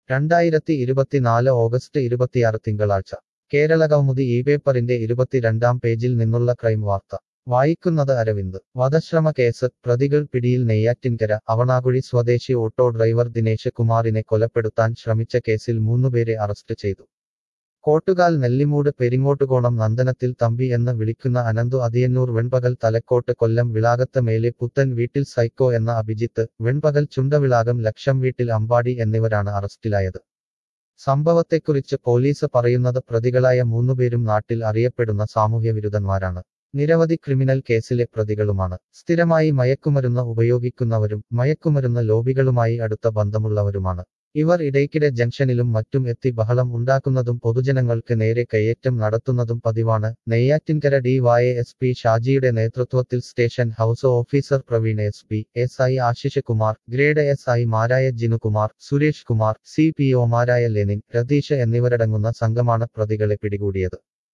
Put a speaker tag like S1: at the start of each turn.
S1: രണ്ടായിരത്തി ഇരുപത്തിനാല് ഓഗസ്റ്റ് ഇരുപത്തിയാറ് തിങ്കളാഴ്ച കേരള കൗമുദി ഈ പേപ്പറിന്റെ ഇരുപത്തിരണ്ടാം പേജിൽ നിന്നുള്ള ക്രൈം വാർത്ത വായിക്കുന്നത് അരവിന്ദ് വധശ്രമ കേസ് പ്രതികൾ പിടിയിൽ നെയ്യാറ്റിൻകര അവണാകുഴി സ്വദേശി ഓട്ടോ ഡ്രൈവർ ദിനേശ് കുമാറിനെ കൊലപ്പെടുത്താൻ ശ്രമിച്ച കേസിൽ മൂന്നുപേരെ അറസ്റ്റ് ചെയ്തു കോട്ടുകാൽ നെല്ലിമൂട് പെരിങ്ങോട്ടുകോണം നന്ദനത്തിൽ തമ്പി എന്ന് വിളിക്കുന്ന അനന്തു അതിയന്നൂർ വെൺപകൽ തലക്കോട്ട് കൊല്ലം വിളാകത്ത് മേലെ പുത്തൻ വീട്ടിൽ സൈക്കോ എന്ന അഭിജിത്ത് വെൺപകൽ ചുണ്ടവിളാകം ലക്ഷം വീട്ടിൽ അമ്പാടി എന്നിവരാണ് അറസ്റ്റിലായത് സംഭവത്തെക്കുറിച്ച് പോലീസ് പറയുന്നത് പ്രതികളായ മൂന്നുപേരും നാട്ടിൽ അറിയപ്പെടുന്ന സാമൂഹ്യവിരുദ്ധന്മാരാണ് നിരവധി ക്രിമിനൽ കേസിലെ പ്രതികളുമാണ് സ്ഥിരമായി മയക്കുമരുന്ന് ഉപയോഗിക്കുന്നവരും മയക്കുമരുന്ന് ലോബികളുമായി അടുത്ത ബന്ധമുള്ളവരുമാണ് ഇവർ ഇടയ്ക്കിടെ ജംഗ്ഷനിലും മറ്റും എത്തി ബഹളം ഉണ്ടാക്കുന്നതും പൊതുജനങ്ങൾക്ക് നേരെ കയ്യേറ്റം നടത്തുന്നതും പതിവാണ് Neyyattinkara D Y S P ഷാജിയുടെ നേതൃത്വത്തിൽ station house officer Praveen S P S I Ashish Kumar grade S I മാരായ ജിനുകുമാർ സുരേഷ് കുമാർ സി പി ഒമാരായ ലെനിൻ രതീഷ് എന്നിവരടങ്ങുന്ന സംഘമാണ് പ്രതികളെ പിടികൂടിയത്